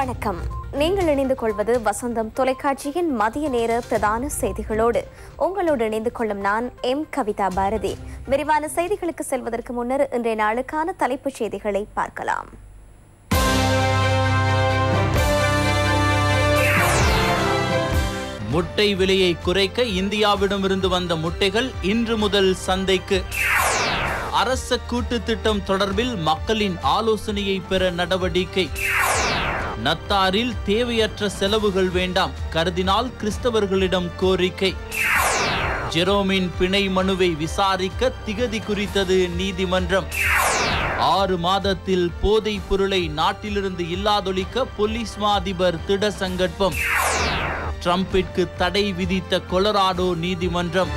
வணக்கம் நீங்கள் இணைந்து கொள்வது வசந்தம் தொலைக்காட்சியின் மதிய நேர பிரதான செய்திகளோடு உங்களோடு இணைந்து கொள்ளும் நான் எம் கவிதா பாரதி விரிவான செய்திகளுக்கு செல்வதற்கு முன்னர் இன்றைய நாளுக்கான தலைப்புச் செய்திகளை பார்க்கலாம் முட்டை விலையை குறைக்க இந்தியாவிடமிருந்து வந்த முட்டைகள் இன்று முதல் சந்தைக்கு அரச கூட்டு திட்டம் தொடர்பில் மக்களின் ஆலோசனையை பெற நடவடிக்கை நத்தாரில் தேவையற்ற செலவுகள் வேண்டாம் கருதினால் கிறிஸ்தவர்களிடம் கோரிக்கை ஜெரோமின் பிணை மனுவை விசாரிக்க திகதி குறித்தது நீதிமன்றம் ஆறு மாதத்தில் போதைப் பொருளை நாட்டிலிருந்து இல்லாதொழிக்க போலீஸ் மா அதிபர் திட சங்கற்பம் ட்ரம்பிற்கு தடை விதித்த கொலராடோ நீதிமன்றம்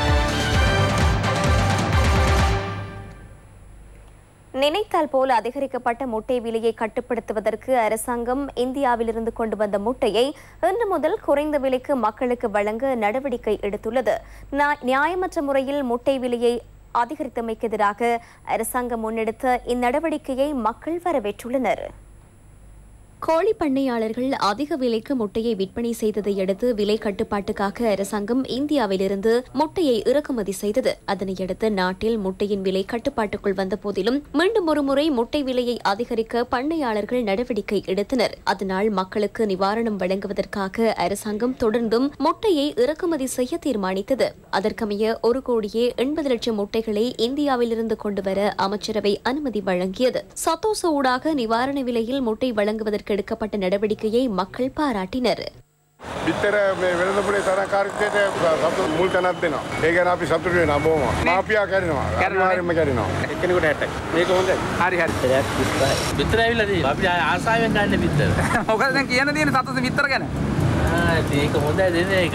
நினைத்தால் போல அதிகரிக்கப்பட்ட முட்டை விலையை கட்டுப்படுத்துவதற்கு அரசாங்கம் இந்தியாவிலிருந்து கொண்டு வந்த முட்டையை இன்று முதல் குறைந்த விலைக்கு மக்களுக்கு வழங்க நடவடிக்கை எடுத்துள்ளது நா- நியாயமற்ற முறையில் முட்டை விலையை அதிகரித்தமைக்கு எதிராக அரசாங்கம் முன்னெடுத்த இந்நடவடிக்கையை மக்கள் வரவேற்றுள்ளனர் கோழி பண்ணையாளர்கள் அதிக விலைக்கு முட்டையை விற்பனை செய்ததை அடுத்து விலை கட்டுப்பாட்டுக்காக அரசாங்கம் இந்தியாவிலிருந்து முட்டையை இறக்குமதி செய்தது அதனையடுத்து நாட்டில் முட்டையின் விலை கட்டுப்பாட்டுக்குள் வந்த போதிலும் மீண்டும் ஒருமுறை முட்டை விலையை அதிகரிக்க பண்ணையாளர்கள் நடவடிக்கை எடுத்தனர் அதனால் மக்களுக்கு நிவாரணம் வழங்குவதற்காக அரசாங்கம் தொடர்ந்தும் முட்டையை இறக்குமதி செய்ய தீர்மானித்தது அதற்கமைய ஒரு கோடியே எண்பது லட்சம் முட்டைகளை இந்தியாவிலிருந்து கொண்டுவர அமைச்சரவை அனுமதி வழங்கியது சத்தோச ஊடாக நிவாரண விலையில் முட்டை வழங்குவதற்கு எடுக்கப்பட்ட நடவடிக்கையை மக்கள் பாராட்டினர் බිත්තර මේ වෙළඳපුරේ තරකාරිත්වයට සතු මුල් තැනත් දෙනවා. ඒ ගැන අපි සතුටු වෙනවා බොහොම. මාපියා කැරෙනවා. අනිවාර්යෙන්ම කැරෙනවා. එක්කෙනෙකුට හැටයි. මේක හොඳයි. හරි හරි. විතර ඇවිල්ලා තියෙනවා. අපි ආසාවෙන් ගන්න විතර. මොකද දැන් කියන්න තියෙන සතස විතර ගැන. ඒක හොඳයි දෙන එක.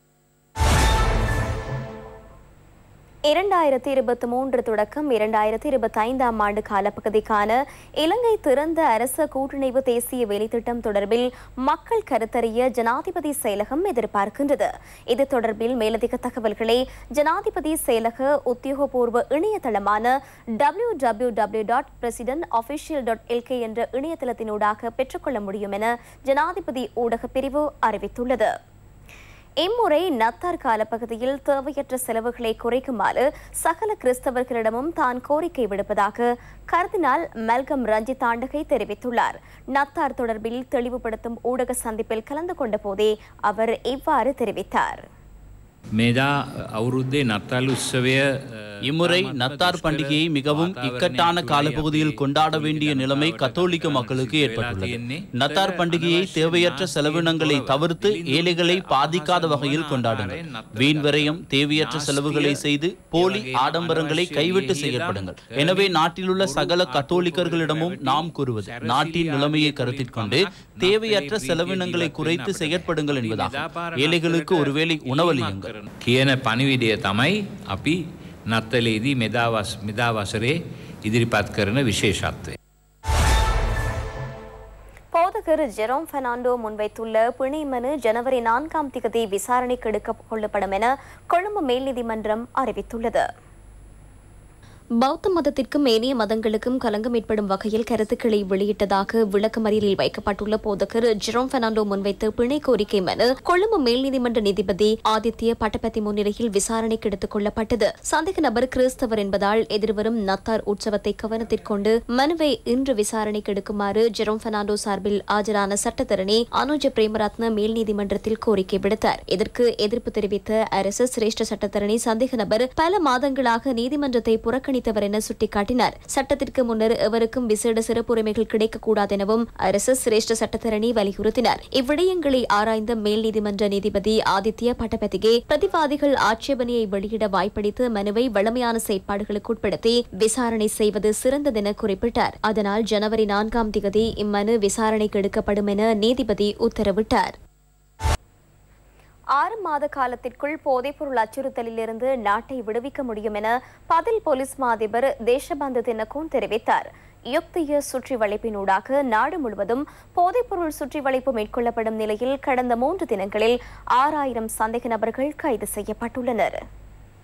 இரண்டாயிரத்தி இருபத்தி மூன்று தொடக்கம் இரண்டாயிரத்தி இருபத்தி ஐந்தாம் ஆண்டு காலப்பகுதிக்கான இலங்கை திறந்த அரச கூட்டுணைவு தேசிய வேலைத்திட்டம் தொடர்பில் மக்கள் கருத்தறிய ஜனாதிபதி செயலகம் எதிர்பார்க்கின்றது இது தொடர்பில் மேலதிக தகவல்களை ஜனாதிபதி செயலக உத்தியோகபூர்வ இணையதளமான W W W dot president official dot LK என்ற இணையதளத்தினூடாக பெற்றுக்கொள்ள முடியும் என ஜனாதிபதி ஊடகப் பிரிவு அறிவித்துள்ளது இம்முறை நத்தார் காலப்பகுதியில் தேவையற்ற செலவுகளை குறைக்குமாறு சகல கிறிஸ்தவர்களிடமும் தான் கோரிக்கை விடுப்பதாக கர்தினால் மெல்கம் ரஞ்சித் ஆண்டகை தெரிவித்துள்ளார் நத்தார் தொடர்பில் தெளிவுபடுத்தும் ஊடக சந்திப்பில் கலந்து கொண்ட போதே அவர் இவ்வாறு தெரிவித்தார் මේදා අවුරුද්දේ නත්තල් උත්සවය இம்முறை நத்தார் பண்டிகையை மிகவும் இக்கட்டான காலப்பகுதியில் கொண்டாட வேண்டிய நிலைமை கத்தோலிக்க மக்களுக்கு ஏற்பட்டுள்ளது நத்தார் பண்டிகையை தேவையற்ற செலவினங்களை தவிர்த்து ஏழைகளை பாதிக்காத வகையில் கொண்டாடுங்கள் வீண் விரயம் தேவையற்ற செலவுகளை செய்து போலி ஆடம்பரங்களை கைவிட்டு செயற்படுங்கள் எனவே நாட்டிலுள்ள சகல கத்தோலிக்கர்களிடமும் நாம் கூறுவது நாட்டின் நிலைமையை கருத்தில் கொண்டு தேவையற்ற செலவினங்களை குறைத்து செயற்படுங்கள் என்பதாகும் ஏழைகளுக்கு ஒருவேளை உணவளியுங்கள் කියන පනිවිඩය තමයි අපි නත්තලේදී මෙදාවස් මෙදාවසරේ ඉදිරිපත් කරන විශේෂත්වය. போதகர் ஜெரோம் பெர்னாண்டோ முன்வைத்துள்ள பிணை மனு ஜனவரி நான்காம் திகதி விசாரணைக்கு எடுக்கக் கொள்ளப்படும் என கொழும்பு மேல் நீதிமன்றம் அறிவித்துள்ளது பௌத்த மதத்திற்கும் ஏனைய மதங்களுக்கும் களங்கம் ஏற்படும் வகையில் கருத்துக்களை வெளியிட்டதாக விளக்கமறியலில் வைக்கப்பட்டுள்ள போதகர் ஜெரோம் பெர்னாண்டோ முன்வைத்த பிணை கோரிக்கை மனு கொழும்பு மேல் நீதிமன்ற நீதிபதி ஆதித்ய பட்டபதி முன்னிலையில் விசாரணைக்கு எடுத்துக் கொள்ளப்பட்டது சந்தேக நபர் கிறிஸ்தவர் என்பதால் எதிர்வரும் நத்தார் உற்சவத்தை கவனத்திற்கொண்டு மனுவை இன்று விசாரணைக்கு எடுக்குமாறு ஜெரோம் பெர்னாண்டோ சார்பில் ஆஜரான சட்டத்தரணி அனுஜ பிரேமரத்ன மேல் நீதிமன்றத்தில் கோரிக்கை விடுத்தார் இதற்கு எதிர்ப்பு தெரிவித்த அரசு சிரேஷ்ட சட்டத்தரணி சந்தேக நபர் பல மாதங்களாக நீதிமன்றத்தை புறக்கணித்தவர் என சுட்டிக்காட்டினார் சட்டத்திற்கு முன்னர் எவருக்கும் விசேட சிறப்புரிமைகள் கிடைக்கக்கூடாது எனவும் அரசு சிரேஷ்ட சட்டத்தரணி வலியுறுத்தினார் இவ்விடயங்களை ஆராய்ந்த மேல் நீதிமன்ற நீதிபதி ஆதித்ய பட்டபதிகே பிரதிவாதிகள் ஆட்சேபனையை வெளியிட வாய்ப்பளித்து மனுவை வழமையான செயற்பாடுகளுக்கு உட்படுத்தி விசாரணை செய்வது சிறந்ததென குறிப்பிட்டார் அதனால் ஜனவரி நான்காம் திகதி இம்மனு விசாரணைக்கு எடுக்கப்படும் என நீதிபதி உத்தரவிட்டார் ஆறு மாத காலத்திற்குள் போதைப்பொருள் அச்சுறுத்தலிலிருந்து நாட்டை விடுவிக்க முடியும் என பதில் போலீஸ் மா அதிபர் தேசபந்து தினகோன் தெரிவித்தார் யுக்திய சுற்றி வளைப்பினூடாக நாடு முழுவதும் போதைப்பொருள் சுற்றி வளைப்பு மேற்கொள்ளப்படும் நிலையில் கடந்த மூன்று தினங்களில் ஆறாயிரம் சந்தேக நபர்கள் கைது செய்யப்பட்டுள்ளனர்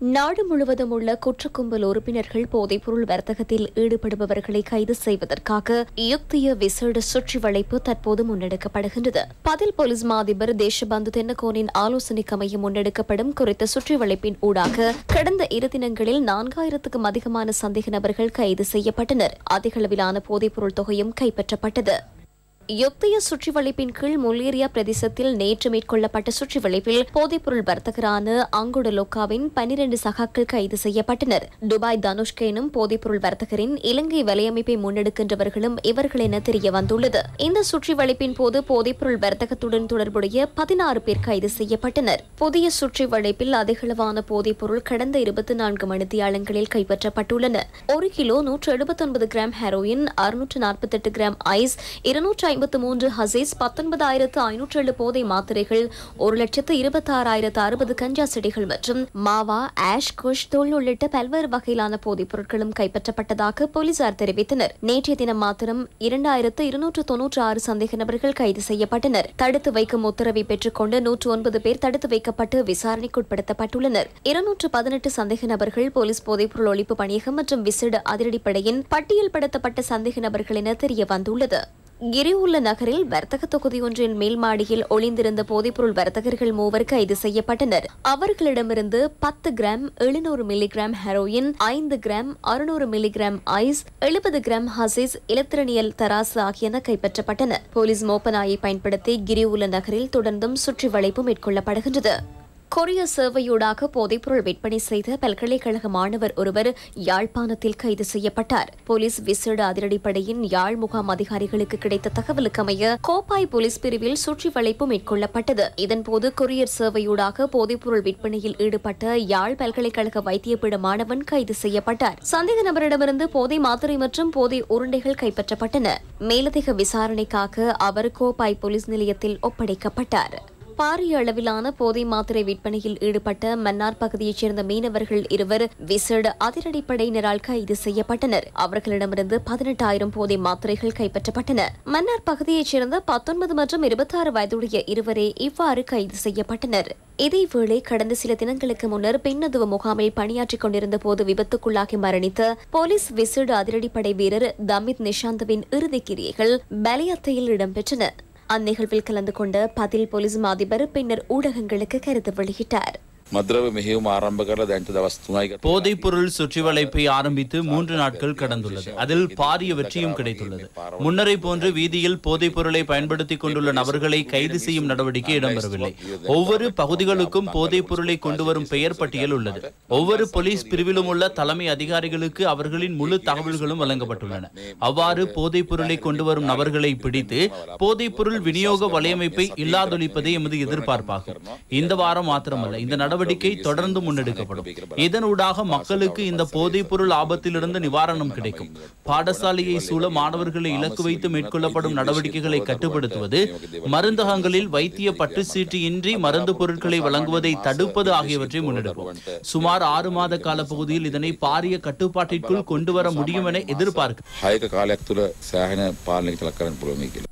நாடு முழுவதும் உள்ள குற்றக்கும்பல் உறுப்பினர்கள் போதைப்பொருள் வர்த்தகத்தில் ஈடுபடுபவர்களை கைது செய்வதற்காக யுக்திய விசேட சுற்றி வளைப்பு தற்போது முன்னெடுக்கப்படுகின்றது பதில் போலீஸ் மாதிபர் தேசபந்து தென்னகோனின் ஆலோசனைக்கு அமைய முன்னெடுக்கப்படும் குறித்த சுற்றி வளைப்பின் ஊடாக கடந்த இரு தினங்களில் நான்காயிரத்துக்கும் அதிகமான சந்தேக நபர்கள் கைது செய்யப்பட்டனர் அதிகளவிலான போதைப்பொருள் தொகையும் கைப்பற்றப்பட்டது யுக்திய சுற்றி வளைப்பின் கீழ் முல்லேரியா பிரதேசத்தில் நேற்று மேற்கொள்ளப்பட்ட சுற்றி வளைப்பில் போதைப்பொருள் வர்த்தகரான அங்குட லோக்காவின் பனிரண்டு சகாக்கள் கைது செய்யப்பட்டனர் துபாய் தனுஷ்க எனும் போதைப்பொருள் வர்த்தகரின் இலங்கை வலையமைப்பை முன்னெடுக்கின்றவர்களும் இவர்கள் என தெரிய வந்துள்ளது இந்த சுற்றி வளைப்பின் போது போதைப்பொருள் வர்த்தகத்துடன் தொடர்புடைய பதினாறு பேர் கைது செய்யப்பட்டனர் புதிய சுற்றி வளைப்பில் அதிகளவான போதைப்பொருள் கடந்த இருபத்தி நான்கு மணித்தியாலங்களில் கைப்பற்றப்பட்டுள்ளன ஒரு கிலோ நூற்று எழுபத்தொன்பது கிராம் ஹெரோயின் அறுநூற்று நாற்பத்தெட்டு கிராம் ஐஸ் இருநூற்று ஐம்பத்து மூன்று ஹசீஸ் பத்தொன்பதாயிரத்து ஐநூற்று ஏழு போதை மாத்திரைகள் ஒரு லட்சத்து இருபத்தாறாயிரத்து அறுபது கஞ்சா செடிகள் மற்றும் மாவா ஆஷ் குஷ் தோல் உள்ளிட்ட பல்வேறு வகையிலான போதைப் பொருட்களும் கைப்பற்றப்பட்டதாக போலீசார் தெரிவித்தனர் நேற்றைய தினம் மாத்திரம் இரண்டாயிரத்து இருநூற்று தொன்னூற்று ஆறு சந்தேக நபர்கள் கைது செய்யப்பட்டனர் தடுத்து வைக்கும் உத்தரவை பெற்றுக்கொண்டு நூற்று ஒன்பது பேர் தடுத்து வைக்கப்பட்டு விசாரணைக்குட்படுத்தப்பட்டுள்ளனர் இருநூற்று பதினெட்டு சந்தேக நபர்கள் போலீஸ் போதைப்பொருள் ஒழிப்பு பணியகம் மற்றும் விசேட அதிரடிப்படையின் பட்டியல்படுத்தப்பட்ட சந்தேக நபர்கள் என தெரிய வந்துள்ளது கிரிவுள்ள நகரில் வர்த்தக தொகுதி ஒன்றின் மேல் மாடியில் ஒளிந்திருந்த போதைப்பொருள் வர்த்தகர்கள் மூவர் கைது செய்யப்பட்டனர் அவர்களிடமிருந்து பத்து கிராம் எழுநூறு மில்லிகிராம் ஹெரோயின் ஐந்து கிராம் அறுநூறு மில்லிகிராம் ஐஸ் எழுபது கிராம் ஹசிஸ் இலத்திரனியல் தராசு ஆகியன கைப்பற்றப்பட்டன போலீஸ் மோப்பநாயை பயன்படுத்தி கிரிவுள்ள நகரில் தொடர்ந்தும் சுற்றி வளைப்பு மேற்கொள்ளப்படுகின்றது கொரிய சேவையூடாக போதைப்பொருள் விற்பனை செய்த பல்கலைக்கழக மாணவர் ஒருவர் யாழ்ப்பாணத்தில் கைது செய்யப்பட்டார் போலீஸ் விசேட அதிரடிப்படையின் யாழ் முகாம் அதிகாரிகளுக்கு கிடைத்த தகவலுக்கமைய கோப்பாய் போலீஸ் பிரிவில் சுற்றி வளைப்பு மேற்கொள்ளப்பட்டது இதன்போது கொரியர் சேவையூடாக போதைப்பொருள் விற்பனையில் ஈடுபட்ட யாழ் பல்கலைக்கழக வைத்தியப்பீட மாணவன் கைது செய்யப்பட்டார் சந்தேக நபரிடமிருந்து போதை மாத்திரை மற்றும் போதை உருண்டைகள் கைப்பற்றப்பட்டன மேலதிக விசாரணைக்காக அவர் கோப்பாய் போலீஸ் நிலையத்தில் ஒப்படைக்கப்பட்டார் பாரிய அளவிலான போதை மாத்திரை விற்பனையில் ஈடுபட்ட மன்னார் பகுதியைச் சேர்ந்த மீனவர்கள் இருவர் விசேட அதிரடிப்படையினரால் கைது செய்யப்பட்டனர் அவர்களிடமிருந்து பதினெட்டாயிரம் போதை மாத்திரைகள் கைப்பற்றப்பட்டன மன்னார் பகுதியைச் சேர்ந்த பத்தொன்பது மற்றும் இருபத்தாறு வயதுடைய இருவரே இவ்வாறு கைது செய்யப்பட்டனர் இதேவேளை கடந்த சில தினங்களுக்கு முன்னர் பெண்ணதுவ முகாமில் பணியாற்றிக் கொண்டிருந்த போது விபத்துக்குள்ளாகி மரணித்த போலீஸ் விசேட அதிரடிப்படை வீரர் தமித் நிஷாந்தவின் இறுதிக் கிரியைகள் பலியத்தையில் இடம்பெற்றன அந்நிகழ்வில் கலந்து கொண்ட பதில் போலீஸ் அதிபர் பின்னர் ஊடகங்களுக்கு கருத்து வெளியிட்டார் මද්‍රව මෙහෙවම ආරම්භ කරලා දැන්ට දවස් තුනයි ගත. போதைப்பொருள் சுற்றி வளைப்பை ஆரம்பித்து மூன்று நாட்கள் கடந்துள்ளது அதில் பாரிய வெற்றியும் கிடைத்துள்ளது முன்னரை போன்று வீதியில் போதைப் பொருளை பயன்படுத்திக் கொண்டுள்ள நபர்களை கைது செய்யும் நடவடிக்கை இடம்பெறவில்லை ஒவ்வொரு பகுதிகளுக்கும் போதைப் பொருளை கொண்டு வரும் பெயர் பட்டியல் உள்ளது ஒவ்வொரு போலீஸ் பிரிவிலும் உள்ள தலைமை அதிகாரிகளுக்கு அவர்களின் முழு தகவல்களும் வழங்கப்பட்டுள்ளன அவ்வாறு போதைப் பொருளை கொண்டு வரும் நபர்களை பிடித்து போதைப் பொருள் விநியோக வலையமைப்பை இல்லாதொழிப்பதே எமது எதிர்பார்ப்பாகும் இந்த வாரம் மாத்திரமல்ல இந்த நடவடிக்கை தொடர்ந்து முன்னெடுக்கப்படும் இதனூடாக மக்களுக்கு இந்த போதைப் பொருள் ஆபத்திலிருந்து நிவாரணம் கிடைக்கும் பாடசாலையை சூழ மாணவர்களை இலக்கு வைத்து மேற்கொள்ளப்படும் நடவடிக்கைகளை கட்டுப்படுத்துவது மருந்தகங்களில் வைத்திய பட்டு சீட்டு இன்றி மருந்து பொருட்களை வழங்குவதை தடுப்பது ஆகியவற்றை முன்னெடுப்போம் சுமார் ஆறு மாத கால பகுதியில் இதனை பாரிய கட்டுப்பாட்டிற்குள் கொண்டு வர முடியும் என எதிர்பார்க்க හයක කාලයක් තුළ සෑහෙන පාලනක තලක් කරන්න පුළුවමි කියලා.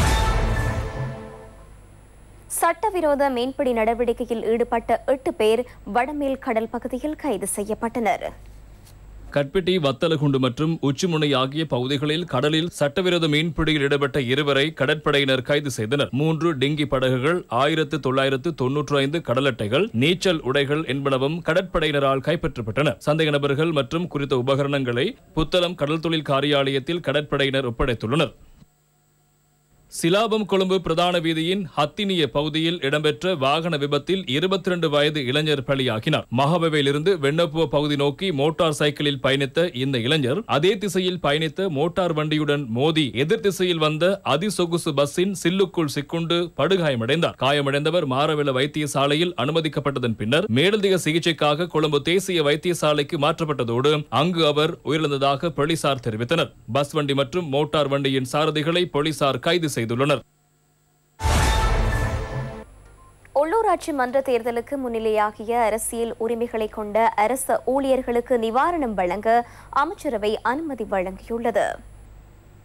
சட்டவிரோத மீன்பிடி நடவடிக்கையில் ஈடுபட்ட எட்டு பேர் வடமேல் கடல் பகுதியில் கைது செய்யப்பட்டனர் கட்பெட்டி வத்தலகுண்டு மற்றும் உச்சிமுனை ஆகிய பகுதிகளில் கடலில் சட்டவிரோத மீன்பிடியில் ஈடுபட்ட இருவரை கடற்படையினர் கைது செய்தனர் மூன்று டிங்கி படகுகள் ஆயிரத்து தொள்ளாயிரத்து தொன்னூற்று ஐந்து கடல் அட்டைகள் நீச்சல் உடைகள் என்பனவும் கடற்படையினரால் கைப்பற்றப்பட்டன சந்தேக நபர்கள் மற்றும் குறித்த உபகரணங்களை புத்தளம் கடல் தொழில் காரியாலயத்தில் கடற்படையினர் ஒப்படைத்துள்ளனர் சிலாபம் கொழும்பு பிரதான வீதியின் ஹத்தினிய பகுதியில் இடம்பெற்ற வாகன விபத்தில் இருபத்தி ரெண்டு வயது இளைஞர் பலியாகினார் மகாபவையிலிருந்து வெண்ணப்புவ பகுதி நோக்கி மோட்டார் சைக்கிளில் பயணித்த இந்த இளைஞர் அதே திசையில் பயணித்த மோட்டார் வண்டியுடன் மோதி எதிர் திசையில் வந்த அதிசொகுசு பஸ்ஸின் சில்லுக்குள் சிக்குண்டு படுகாயமடைந்தார் காயமடைந்தவர் மாரவில வைத்தியசாலையில் அனுமதிக்கப்பட்டதன் பின்னர் மேலதிக சிகிச்சைக்காக கொழும்பு தேசிய வைத்தியசாலைக்கு மாற்றப்பட்டதோடு அங்கு அவர் உயிரிழந்ததாக போலீசார் தெரிவித்தனர் பஸ் வண்டி மற்றும் மோட்டார் வண்டியின் சாரதிகளை போலீசார் கைது செய்துள்ளனர் உள்ளூராட்சி மன்ற தேர்தலுக்கு முன்னிலையாகிய அரசியல் உரிமைகளை கொண்ட அரச ஊழியர்களுக்கு நிவாரணம் வழங்க அமைச்சரவை அனுமதி வழங்கியுள்ளது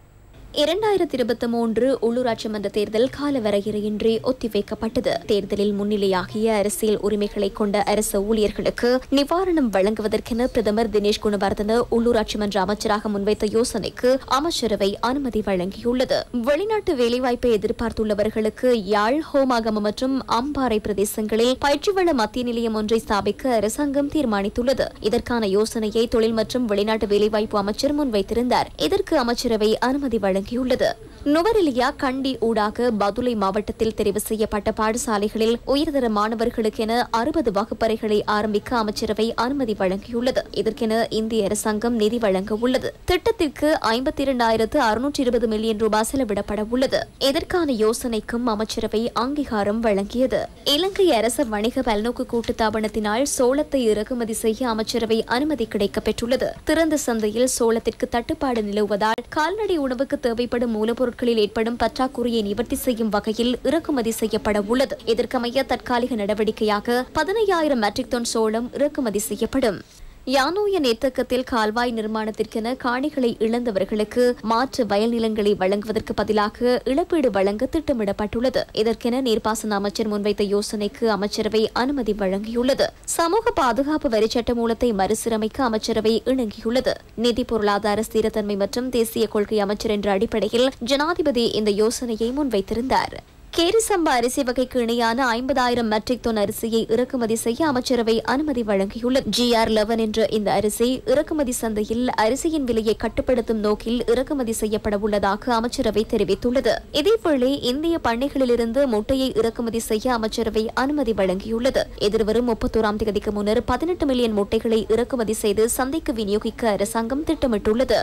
இரண்டாயிரத்தி இருபத்தி மூன்று உள்ளூராட்சி மன்ற தேர்தல் காலவரையறையின்றி ஒத்திவைக்கப்பட்டது தேர்தலில் முன்னிலையாகிய அரசியல் உரிமைகளை கொண்ட அரசு ஊழியர்களுக்கு நிவாரணம் வழங்குவதற்கென பிரதமர் தினேஷ் குணவர்தன உள்ளூராட்சி மன்ற அமைச்சராக முன்வைத்த யோசனைக்கு அமைச்சரவை அனுமதி வழங்கியுள்ளது வெளிநாட்டு வேலைவாய்ப்பை எதிர்பார்த்துள்ளவர்களுக்கு யாழ் ஹோமாகம மற்றும் அம்பாறை பிரதேசங்களில் பயிற்சி வள மத்திய நிலையம் ஒன்றை ஸ்தாபிக்க அரசாங்கம் தீர்மானித்துள்ளது இதற்கான யோசனையை தொழில் மற்றும் வெளிநாட்டு வேலைவாய்ப்பு அமைச்சர் முன்வைத்திருந்தார் இதற்கு அமைச்சரவை அனுமதி வழங்கியுள்ளது நுவரெலியா கண்டி ஊடாக பதுளை மாவட்டத்தில் தெரிவு செய்யப்பட்ட பாடசாலைகளில் உயர்தர மாணவர்களுக்கென அறுபது வகுப்பறைகளை ஆரம்பிக்க அமைச்சரவை அனுமதி வழங்கியுள்ளது இதற்கென இந்திய அரசாங்கம் நிதி வழங்க உள்ளது திட்டத்திற்கு ஐம்பத்தி இரண்டாயிரத்து அறுநூற்றி இருபது மில்லியன் ரூபாய் செலவிடப்பட உள்ளது இதற்கான யோசனைக்கும் அமைச்சரவை அங்கீகாரம் வழங்கியது இலங்கை அரச வணிக பல்நோக்கு கூட்டுத்தாபனத்தினால் சோளத்தை இறக்குமதி செய்ய அமைச்சரவை அனுமதி கிடைக்கப்பெற்றுள்ளது திறந்த சந்தையில் சோளத்திற்கு தட்டுப்பாடு நிலவுவதால் கால்நடை உணவுக்கு தேவைப்படும் மூலப்பொருட்களில் ஏற்படும் பற்றாக்குறையை நிவர்த்தி செய்யும் வகையில் இறக்குமதி செய்யப்பட உள்ளது இதற்கமைய தற்காலிக நடவடிக்கையாக பதினையாயிரம் மெட்ரிக் டன் சோளம் இறக்குமதி செய்யப்படும் யானோய நேர்த்தக்கத்தில் கால்வாய் நிர்மாணத்திற்கென காணிகளை இழந்தவர்களுக்கு மாற்று வயல் நிலங்களை வழங்குவதற்கு பதிலாக இழப்பீடு வழங்க திட்டமிடப்பட்டுள்ளது இதற்கென நீர்ப்பாசன அமைச்சர் முன்வைத்த யோசனைக்கு அமைச்சரவை அனுமதி வழங்கியுள்ளது சமூக பாதுகாப்பு வரி சட்டமூலத்தை மறுசீரமைக்க அமைச்சரவை இணங்கியுள்ளது நிதி பொருளாதார ஸ்திரத்தன்மை மற்றும் தேசிய கொள்கை அமைச்சர் என்ற அடிப்படையில் ஜனாதிபதி இந்த யோசனையை முன்வைத்திருந்தார் கேரி சம்பா அரிசி வகைக்கு இணையான ஐம்பதாயிரம் மெட்ரிக் டன் அரிசியை இறக்குமதி செய்ய அமைச்சரவை அனுமதி வழங்கியுள்ளது ஜிஆர் லெவன் என்ற இந்த அரிசி இறக்குமதி சந்தையில் அரிசியின் விலையை கட்டுப்படுத்தும் நோக்கில் இறக்குமதி செய்யப்பட உள்ளதாக அமைச்சரவை தெரிவித்துள்ளது இதேவேளை இந்திய பண்ணைகளிலிருந்து முட்டையை இறக்குமதி செய்ய அமைச்சரவை அனுமதி வழங்கியுள்ளது எதிர்வரும் முப்பத்தோராம் தேதிக்கு முன்னர் பதினெட்டு மில்லியன் முட்டைகளை இறக்குமதி செய்து சந்தைக்கு விநியோகிக்க அரசாங்கம் திட்டமிட்டுள்ளது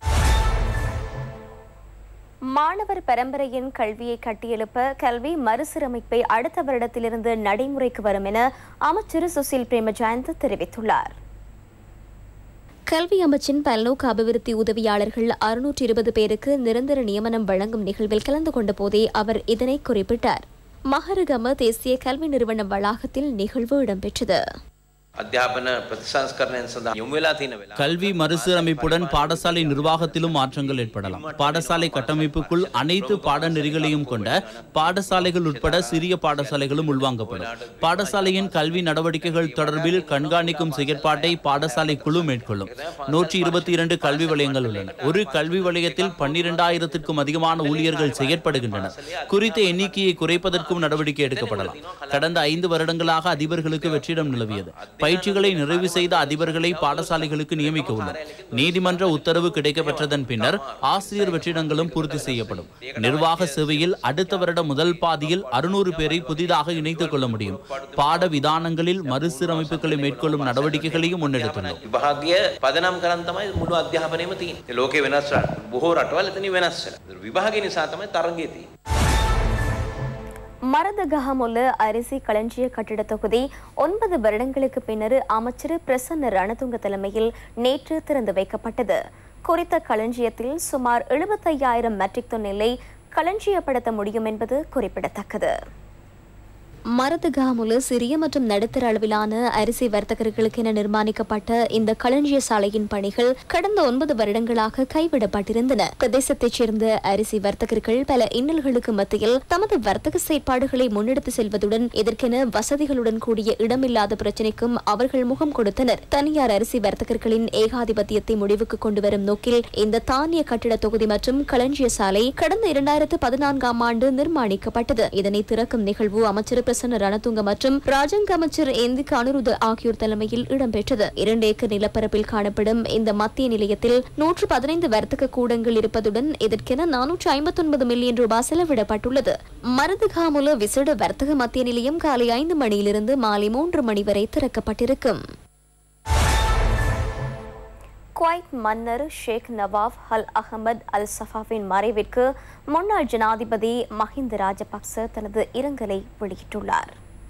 மாணவர் பரம்பரையின் கல்வியை கட்டியெழுப்ப கல்வி மறுசீரமைப்பை அடுத்த வருடத்திலிருந்து நடைமுறைக்கு வரும் என அமைச்சர் சுசில் பிரேமஜயந்த் தெரிவித்துள்ளார் கல்வி அமைச்சின் பல்நோக்கு அபிவிருத்தி உதவியாளர்கள் அறுநூற்றி இருபது பேருக்கு நிரந்தர நியமனம் வழங்கும் நிகழ்வில் கலந்து கொண்ட போதே அவர் இதனை குறிப்பிட்டார் மஹரகம தேசிய கல்வி நிறுவன வளாகத்தில் நிகழ்வு இடம்பெற்றது අධ්‍යාපන ප්‍රතිසංස්කරණයෙන් සඳහා යොමු වෙලා තියෙන වෙලාව கல்வி மறுசீரமைப்புடன் பாடசாலை நிர்வாகத்திலும் மாற்றங்கள் ஏற்படலாம் பாடசாலை கட்டமைப்புக்குள் அனைத்து பாடநெறிகளையும் கொண்ட பாடசாலைகள் உட்பட சிறிய பாடசாலைகளும் உள்வாங்கப்படும் பாடசாலையின் கல்வி நடவடிக்கைகள் தொடர்பில் கண்காணிக்கும் செயற்பாட்டை பாடசாலை குழு மேற்கொள்ளும் நூற்றி இருபத்தி இரண்டு கல்வி வலயங்கள் உள்ளன ஒரு கல்வி வலயத்தில் பன்னிரெண்டாயிரத்திற்கும் அதிகமான ஊழியர்கள் செயற்படுகின்றனர் குறித்த எண்ணிக்கையை குறைப்பதற்கும் நடவடிக்கை எடுக்கப்படலாம் கடந்த ஐந்து வருடங்களாக அதிபர்களுக்கு வெற்றிடம் நிலவியது பயிற்சிகளை நிறைவு செய்த அதிபர்களை பாடசாலைகளுக்கு நியமிக்க உள்ளனர் நீதிமன்ற உத்தரவு கிடைக்கப்பெற்றதன் பின்னர் ஆசிரியர் வெற்றிடங்களும் பூர்த்தி செய்யப்படும் நிர்வாக சேவையில் அடுத்த வருட முதல் பாதியில் அறுநூறு பேரை புதிதாக இணைத்துக் கொள்ள முடியும் பாட விதானங்களில் மறுசீரமைப்புகளை மேற்கொள்ளும் நடவடிக்கைகளையும் முன்னெடுத்துள்ளோம் විභාගය පදනම් කරන් තමයි මුළු අධ්‍යාපනයම තියෙන්නේ. ලෝකේ වෙනස් රට බොහෝ රටවල් එතනින් වෙනස් වෙනවා. විභාගය නිසා තමයි තරංගය තියෙන්නේ. மரதகஹமுல்ல அரிசி களஞ்சிய கட்டிட தொகுதி ஒன்பது வருடங்களுக்கு பின்னர் அமைச்சர் பிரசன்ன ரணதுங்க தலைமையில் நேற்று திறந்து வைக்கப்பட்டது குறித்த களஞ்சியத்தில் சுமார் எழுபத்தையாயிரம் மெட்ரிக் டன் நெல்லை களஞ்சியப்படுத்த முடியும் என்பது குறிப்பிடத்தக்கது மரதகாமுல சிறிய மற்றும் நடுத்தர அளவிலான அரிசி வர்த்தகர்களுக்கென நிர்மாணிக்கப்பட்ட இந்த களஞ்சிய சாலையின் பணிகள் கடந்த ஒன்பது வருடங்களாக கைவிடப்பட்டிருந்தன பிரதேசத்தைச் சேர்ந்த அரிசி வர்த்தகர்கள் பல இன்னல்களுக்கு மத்தியில் தமது வர்த்தக செயற்பாடுகளை முன்னெடுத்து செல்வதுடன் இதற்கென வசதிகளுடன் கூடிய இடமில்லாத பிரச்சினைக்கும் அவர்கள் முகம் கொடுத்தனர் தனியார் அரிசி வர்த்தகர்களின் ஏகாதிபத்தியத்தை முடிவுக்கு கொண்டு வரும் நோக்கில் இந்த தானிய கட்டிட தொகுதி மற்றும் களஞ்சிய சாலை கடந்த இரண்டாயிரத்து பதினான்காம் ஆண்டு நிர்மாணிக்கப்பட்டது இதனை திறக்கும் நிகழ்வு அமைச்சர் பிரசன்ன ரணதுங்க மற்றும் ராஜாங்க அமைச்சர் எந்திக்கு அனுருத ஆகியோர் தலைமையில் இடம்பெற்றது இரண்டு ஏக்கர் நிலப்பரப்பில் காணப்படும் இந்த மத்திய நிலையத்தில் நூற்று பதினைந்து வர்த்தக கூடங்கள் இருப்பதுடன் இதற்கென நானூற்று ஐம்பத்தொன்பது மில்லியன் ரூபாய் செலவிடப்பட்டுள்ளது மருதுகாமுல விசேட வர்த்தக மத்திய நிலையம் காலை ஐந்து மணியிலிருந்து மாலை மூன்று மணி வரை திறக்கப்பட்டிருக்கும் குவைத் மன்னர் ஷேக் நவாப் அல் அகமது அல் சஃபாவின் மறைவிற்கு முன்னாள் ஜனாதிபதி மஹிந்த ராஜபக்ச தனது இரங்கலை வெளியிட்டுள்ளார்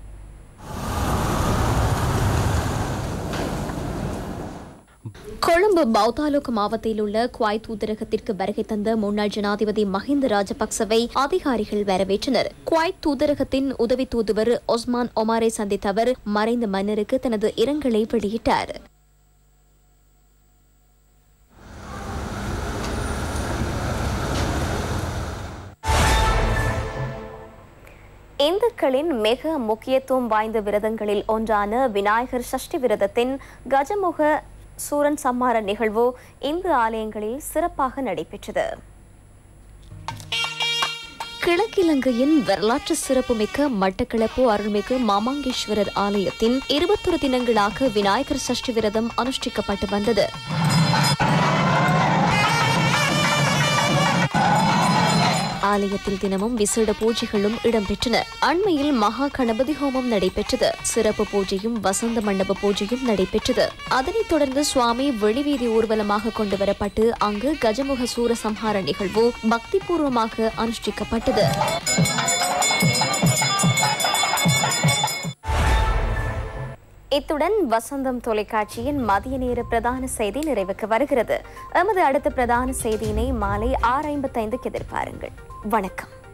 கொழும்பு பௌத்தாலோக் மாவட்டத்தில் உள்ள குவாய் தூதரகத்திற்கு வருகை தந்த முன்னாள் ஜனாதிபதி மஹிந்த ராஜபக்சவை அதிகாரிகள் வரவேற்றனர் குவாய் தூதரகத்தின் உதவி தூதுவர் ஒஸ்மான் ஒமாரை சந்தித்த அவர் மறைந்த மன்னருக்கு தனது இரங்கலை வெளியிட்டார் இந்துக்களின் மிக முக்கியத்துவம் வாய்ந்த விரதங்களில் ஒன்றான விநாயகர் சஷ்டி விரதத்தின் கஜமுக சூரன் சம்மார நிகழ்வு இந்து ஆலயங்களில் சிறப்பாக நடைபெற்றது கிழக்கிலங்கையின் வரலாற்று சிறப்புமிக்க மட்டக்களப்பு அருள்மிகு மாமாங்கேஸ்வரர் ஆலயத்தின் இருபத்தொரு தினங்களாக விநாயகர் சஷ்டி விரதம் அனுஷ்டிக்கப்பட்டு வந்தது ஆலயத்தில் தினமும் விசேட பூஜைகளும் இடம்பெற்றன அண்மையில் மகா கணபதி ஹோமம் நடைபெற்றது சிறப்பு பூஜையும் வசந்த மண்டப பூஜையும் நடைபெற்றது அதனைத் தொடர்ந்து சுவாமி வெளிவீதி ஊர்வலமாக கொண்டு வரப்பட்டு அங்கு கஜமுக சூரசம்ஹார நிகழ்வு பக்திபூர்வமாக அனுஷ்டிக்கப்பட்டது இத்துடன் வசந்தம் தொலைக்காட்சியின் மதிய நேர பிரதான செய்தி நிறைவுக்கு வருகிறது எமது அடுத்த பிரதான செய்தியினை மாலை ஆறு ஐம்பத்தைந்துக்கு எதிர்பாருங்கள் வணக்கம்